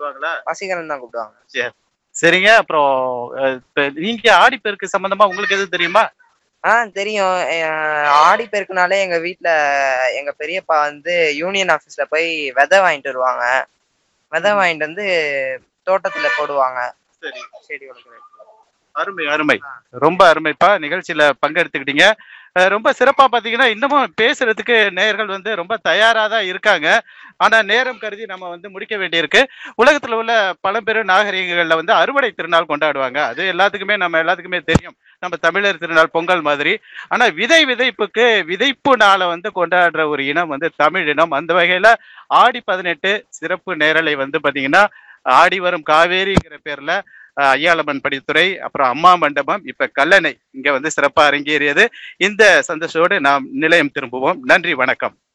கூப்பிடுவாங்களா வசீகரன் தான் கூப்பிடுவாங்க சரிங்க அப்புறம் அஹ், இப்ப நீங்க ஆடிப்பெருக்கு சம்பந்தமா உங்களுக்கு எதுவும் தெரியுமா ஆ தெரியும் அஹ் ஆடி பெருக்குனாலே எங்க வீட்ல எங்க பெரியப்பா வந்து யூனியன் ஆபீஸ்ல போய் விதை வாங்கிட்டு வருவாங்க விதை வாங்கிட்டு வந்து தோட்டத்துல போடுவாங்க சரி செடி வளர்க்குறது அருமை அருமை ரொம்ப அருமைப்பா நிகழ்ச்சியில பங்கெடுத்துக்கிட்டீங்க அஹ் ரொம்ப சிறப்பா பாத்தீங்கன்னா இன்னமும் பேசுறதுக்கு நேயர்கள் வந்து ரொம்ப தயாரா தான் இருக்காங்க ஆனா நேரம் கருதி நம்ம வந்து முடிக்க வேண்டியிருக்கு உலகத்துல உள்ள பழம்பெரும் நாகரிகங்கள்ல வந்து அறுவடை திருநாள் கொண்டாடுவாங்க அது எல்லாத்துக்குமே நம்ம எல்லாத்துக்குமே தெரியும் நம்ம தமிழர் திருநாள் பொங்கல் மாதிரி ஆனா விதை விதைப்புக்கு விதைப்பு நாளை வந்து கொண்டாடுற ஒரு இனம் வந்து தமிழ் இனம் அந்த வகையில ஆடி பதினெட்டு சிறப்பு நேரலை வந்து பாத்தீங்கன்னா ஆடி வரும் காவேரிங்கிற பேர்ல அஹ், ஐயாளம்மன் படித்துறை அப்புறம் அம்மா மண்டபம் இப்ப கல்லணை இங்க வந்து சிறப்பா அரங்கேறியது இந்த சந்தோஷத்தோடு நாம் நிலையம் திரும்புவோம் நன்றி வணக்கம்